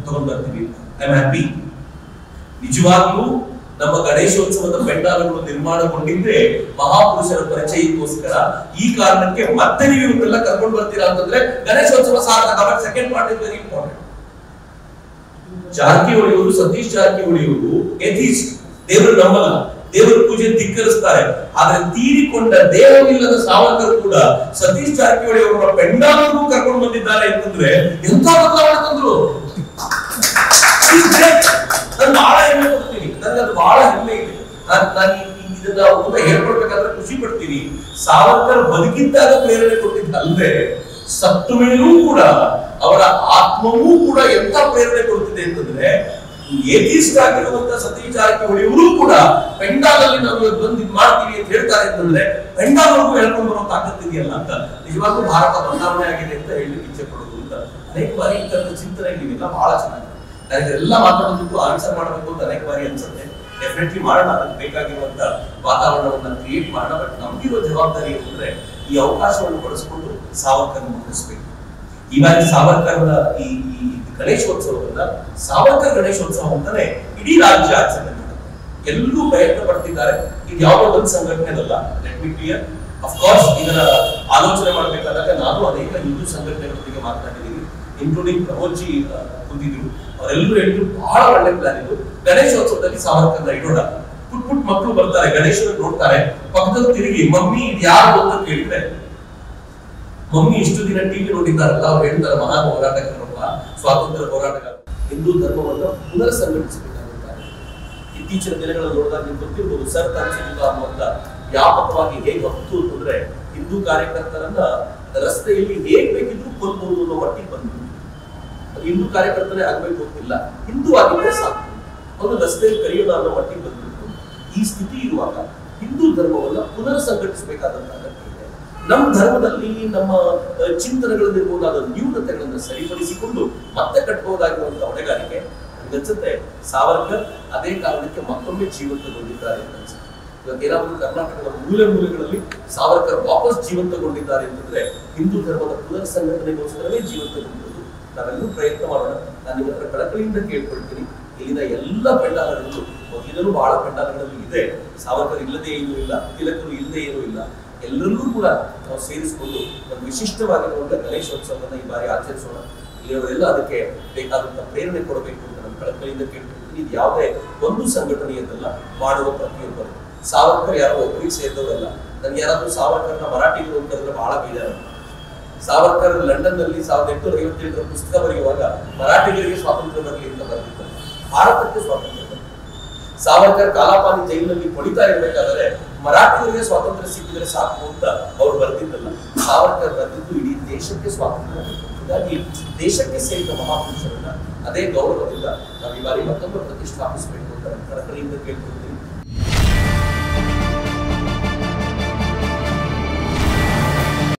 ತಗೊಂಡ್ ಬರ್ತೀವಿ I am happy ನಿಜವಾಗ್ಲೂ ನಮ್ಮ ಗಣೇಶೋತ್ಸವದ ಪೆಂಡಾಲಗಳು ನಿರ್ಮಾಣಗೊಂಡಿದ್ದೆ ಮಹಾಪುರುಷರ ಪರಿಚಯಕ್ಕೋಸ್ಕರ ಈ ಕಾರಣಕ್ಕೆ ಮತ್ತೆ ನೀವು ಇವನ್ನೆಲ್ಲ ಕರ್ಕೊಂಡು ಬರ್ತೀರಾ ಅಂತಂದ್ರೆ ಗಣೇಶೋತ್ಸವ ಸಾರ್ಥಕ but second part is very important Jarkiholi ಅವರು ಸತೀಶ್ ಜಾರಕಿಹೊಳಿ ಅವರು ಎಥಿಸ್ಟ್ ದೇವರು ನಂಬಲ್ಲ ದೇವರ ಪೂಜೆ ಧಿಕ್ಕರಿಸ್ತಾರೆ ಆದ್ರೆ ತೀರಿಕೊಂಡ ದೇಹವಿಲ್ಲದ ಸಾವರ್ಕರ್ ಕೂಡ ಸತೀಶ್ ಜಾರಕಿಹೊಳಿ ಅವರ ಪೆಂಡಾಲಗೂ ಕರ್ಕೊಂಡು ಬಂದಿದ್ದಾರೆ ಅಂತಂದ್ರೆ ಎಂತ ಬದಲಾವಣೆ ತಂದ್ರು ನಾನು ಬಹಳ ಹೆಮ್ಮೆ ಪಡ್ತೀನಿ ನನಗೆ ಅದು ಬಹಳ ಹೆಮ್ಮೆ ಇದೆ ನಾನು ನಾನು ಈ- ಈ- ಇದನ್ನ ಮುಂದೆ ಹೇಳ್ಕೊಡ್ಬೇಕಾದ್ರೆ ಖುಷಿ ಪಡ್ತೀನಿ ಸಾವರ್ಕರ್ ಬದುಕಿದ್ದಾಗ ಪ್ರೇರಣೆ ಕೊಟ್ಟಿದ್ದಲ್ಲದೆ ಸತ್ತು ಮೇಲೂ ಕೂಡ ಅವರ ಆತ್ಮವೂ ಕೂಡ ಎಂತ ಪ್ರೇರಣೆ ಕೊಡ್ತಿದೆ ಅಂತಂದ್ರೆ ಏಥಿಸ್ಟ್ ಆಗಿರುವಂತ ಸತೀಶ್ ಜಾರಕಿಹೊಳಿ ಅವರು ಕೂಡ ಪೆಂಡಾಲ್ ಅಲ್ಲಿ ನಾವು ಇವತ್ತು ಬಂದು ಇದ್ ಮಾಡ್ತೀವಿ ಅಂತ ಹೇಳ್ತಾರೆ ಅಂತಂದ್ರೆ ಪೆಂಡಾಲ್ ಅವ್ರಿಗೂ ಹೇಳ್ಕೊಂಡು ಬರೋ ತಾಕತ್ತಿದೆಯಲ್ಲ ಅಂತ ನಿಜವಾಗ್ಲೂ ಭಾರತ ಬದಲಾವಣೆ ಆಗಿದೆ ಅಂತ ಹೇಳಲಿಕ್ಕೆ ಇಚ್ಛೆ ಪಡೋದು ಅಂತ ಅನೇಕ ಬಾರಿ ಈ ತರದ ಚಿಂತನೆ ನೀವೆಲ್ಲ ಬಹಳ ಚೆನ್ನಾಗಿದೆ ನನಗೆ ಎಲ್ಲ ಮಾತಾಡೋದಕ್ಕೂ ಆನ್ಸರ್ ಮಾಡಬೇಕು ಅಂತ ಅನೇಕ ಬಾರಿ ಅನ್ಸುತ್ತೆ ಡೆಫಿನೆಟ್ಲಿ ಮಾಡೋಣ ಅದಕ್ಕೆ ಬೇಕಾಗಿರುವಂತ ವಾತಾವರಣವನ್ನ ಕ್ರಿಯೇಟ್ ಮಾಡೋಣ ಬಟ್ ನಮ್ಗಿರೋ ಜವಾಬ್ದಾರಿ ಏನಂದ್ರೆ ಈ ಅವಕಾಶವನ್ನು ಬಳಸಿಕೊಂಡು ಸಾವರ್ಕರ್ ಮುಗಿಸ್ಬೇಕು ಈ ಬಾರಿ ಸಾವರ್ಕರ್ನ ಈ ಈ ಗಣೇಶೋತ್ಸವವನ್ನ ಸಾವರ್ಕರ್ ಗಣೇಶೋತ್ಸವ ಅಂತಾನೆ ಇಡೀ ರಾಜ್ಯ ಆಚರಣೆ ಮಾಡುತ್ತೆ ಎಲ್ಲರೂ ಪ್ರಯತ್ನ ಪಡ್ತಿದ್ದಾರೆ ಇದು ಯಾವುದೋ ಒಂದು ಸಂಘಟನೆದಲ್ಲ ಲೆಟ್ ಮಿ ಕ್ಲಿಯರ್ ಅಫ್ಕೋರ್ಸ್ ಇದರ ಆಲೋಚನೆ ಮಾಡಬೇಕಾದಾಗ ನಾನು ಅನೇಕ ಹಿಂದೂ ಸಂಘಟನೆಗಳೊಂದಿಗೆ ಮಾತನಾಡಿದ್ದೀನಿ ಇನ್ಕ್ಲೂಡಿಂಗ್ ಪ್ರಮೋದ್ಜಿ ಆ, ಕೂತಿದ್ರು ಅವರೆಲ್ಲರೂ ಹೇಳಿದ್ರು ಬಹಳ ಒಳ್ಳೆ ಪ್ಲಾನ್ ಇದು ಗಣೇಶೋತ್ಸವದಲ್ಲಿ ಸಾವರ್ಕರ್ನ ಇಡೋಣ ಪುಟ್ ಪುಟ್ ಮಕ್ಕಳು ಬರ್ತಾರೆ ಗಣೇಶನ ನೋಡ್ತಾರೆ ಪಕ್ಕದಲ್ಲಿ ತಿರುಗಿ ಮಮ್ಮಿ ಇದು ಯಾರು ಅಂತ ಕೇಳಿದ್ರೆ ಮಮ್ಮಿ ಇಷ್ಟು ದಿನ ಟಿವಿ ನೋಡಿದ್ದಾರಲ್ಲ ಅವ್ರು ಹೇಳ್ತಾರೆ ಮಹಾನ್ ಹೋರಾಟಗಾರರಪ್ಪ ಸ್ವಾತಂತ್ರ್ಯ ಹೋರಾಟಗಾರ ಹಿಂದೂ ಧರ್ಮವನ್ನು ಪುನರ್ ಸಂಘಟಿಸಬೇಕಾಗುತ್ತಾರೆ ಇತ್ತೀಚಿನ ದಿನಗಳಲ್ಲಿ ನೋಡಿದಾಗ ನಿಮ್ಗೆ ಗೊತ್ತಿರ್ಬೋದು ಸರ್ ತಹಸೀಲ್ ಅನ್ನುವಂತ ವ್ಯಾಪಕವಾಗಿ ಹೇಗೆ ಹೊತ್ತು ಅಂತಂದ್ರೆ ಹಿಂದೂ ಕಾರ್ಯಕರ್ತರನ್ನ ರಸ್ತೆಯಲ್ಲಿ ಹೇಗ್ ಬೇಕಿದ್ರು ಕೊಲ್ಬಹುದು ಅನ್ನೋ ಮಟ್ಟಿಗೆ ಬಂದ್ರು ಅದು ಹಿಂದೂ ಕಾರ್ಯಕರ್ತರೇ ಆಗ್ಬೇಕು ಅಂತಿಲ್ಲ ಹಿಂದೂ ಆಗಿದ್ರೆ ಸಾಕು ಅವನು ರಸ್ತೆಯಲ್ಲಿ ಕರೆಯೋಣ ಅನ್ನೋ ಮಟ್ಟಿಗೆ ಬಂದ್ಬಿಟ್ಟು ಈ ಸ್ಥಿತಿ ಇರುವಾಗ ಹಿಂದೂ ಧರ್ಮವನ್ನ ಪುನರ್ ಸಂಘಟಿಸಬೇಕಾದಂತ ಅಗತ್ಯ ಇದೆ ನಮ್ಮ ಧರ್ಮದಲ್ಲಿ ನಮ್ಮ ಅಹ್, ಚಿಂತನೆಗಳಲ್ಲಿರ್ಬೋದಾದ ನ್ಯೂನತೆಗಳನ್ನು ಸರಿಪಡಿಸಿಕೊಂಡು ಮತ್ತೆ ಕಟ್ಟಬಹುದಾಗಿರುವಂತ ಹೊಣೆಗಾರಿಕೆ ನನಗನ್ಸುತ್ತೆ ಸಾವರ್ಕರ್ ಅದೇ ಕಾರಣಕ್ಕೆ ಮತ್ತೊಮ್ಮೆ ಜೀವಂತಗೊಂಡಿದ್ದಾರೆ ಅಂತ ಅನ್ಸುತ್ತೆ ಇವತ್ತು ಏನಾದರೂ ಕರ್ನಾಟಕದ ಮೂಲೆ ಮೂಲೆಗಳಲ್ಲಿ ಸಾವರ್ಕರ್ ವಾಪಸ್ ಜೀವಂತಗೊಂಡಿದ್ದಾರೆ ಅಂತಂದ್ರೆ ಹಿಂದೂ ಧರ್ಮದ ಪುನರ್ ಸಂಘಟನೆಗೋಸ್ಕರವೇ ಜೀವಂತಗೊಂಡಿದ್ದು ನಾವೆಲ್ಲರೂ ಪ್ರಯತ್ನ ಮಾಡೋಣ ನಾನು ನಿಮ್ಮ ಹತ್ರ ಕಳಕಳಿಯಿಂದ ಕೇಳ್ಕೊಳ್ತೀನಿ ಇಲ್ಲಿನ ಎಲ್ಲ ಪೆಂಡಾಲಗಳು ಮೊದಲಿನೂ ಬಹಳ ಪೆಂಡಾಲಗಳಲ್ಲಿ ಇದೆ ಸಾವರ್ಕರ್ ಇಲ್ಲದೆ ಏನೂ ಇಲ್ಲ ತಿಲಕರು ಇಲ್ಲದೆ ಏನೂ ಇಲ್ಲ ಎಲ್ಲರನ್ನೂ ಕೂಡ ನಾವು ಸೇರಿಸಿಕೊಂಡು ಒಂದು ವಿಶಿಷ್ಟವಾಗಿರುವಂತ ಗಣೇಶೋತ್ಸವವನ್ನು ಈ ಬಾರಿ ಆಚರಿಸೋಣ ಇಲ್ಲಿಯವರೆಲ್ಲ ಅದಕ್ಕೆ ಬೇಕಾದಂತ ಪ್ರೇರಣೆ ಕೊಡಬೇಕು ಅಂತ ನಾನು ಕಳಕಳಿಯಿಂದ ಕೇಳ್ಕೊಳ್ತೀನಿ ಇದು ಯಾವುದೇ ಒಂದು ಸಂಘಟನೆಯದಲ್ಲ ಮಾಡುವ ಪ್ರತಿಯೊಬ್ಬರು ಸಾವರ್ಕರ್ ಯಾರೋ ಒಬ್ಬರಿಗೆ ಸೇರಿದವರಲ್ಲ ನನ್ಗೆ ಯಾರಾದ್ರೂ ಸಾವರ್ಕರ್ನ ಮರಾಠಿಗಳು ಅಂತಂದ್ರೆ ಬಹಳ ಬೇಜಾರು ಸಾವರ್ಕರ್ ಲಂಡನ್ ನಲ್ಲಿ ಸಾವಿರದ ಎಂಟುನೂರ ಐವತ್ತೇಳರ ಪುಸ್ತಕ ಬರೆಯುವಾಗ ಮರಾಠಿಗರಿಗೆ ಸ್ವಾತಂತ್ರ್ಯ ಬರಲಿ ಅಂತ ಬರೆದಿದ್ದಾರೆ ಭಾರತಕ್ಕೆ ಸ್ವಾತಂತ್ರ್ಯ ಬರಲಿ ಸಾವರ್ಕರ್ ಕಾಲಾಪಾನಿ ಜೈಲಿನಲ್ಲಿ ಕೊಳಿತಾ ಇರಬೇಕಾದ್ರೆ ಮರಾಠಿಗರಿಗೆ ಸ್ವಾತಂತ್ರ್ಯ ಸಿಕ್ಕಿದ್ರೆ ಸಾಕು ಅಂತ ಅವ್ರು ಬರೆದಿದ್ದಲ್ಲ ಸಾವರ್ಕರ್ ಬರೆದಿದ್ದು ಇಡೀ ದೇಶಕ್ಕೆ ಸ್ವಾತಂತ್ರ್ಯ ಬೇಕು. ಹೀಗಾಗಿ ದೇಶಕ್ಕೆ ಸೇರಿದ ಮಹಾಪುರುಷರನ್ನ ಅದೇ ಗೌರವದಿಂದ ನಾವು ಈ ಬಾರಿ ಮತ್ತೊಮ್ಮೆ ಪ್ರತಿಷ್ಠಾಪಿಸಬೇಕು ಅಂತ ನಾನು ಕಳಕಳಿಯಿಂದ ಕೇಳ್ಕೊಳ್ತೀನಿ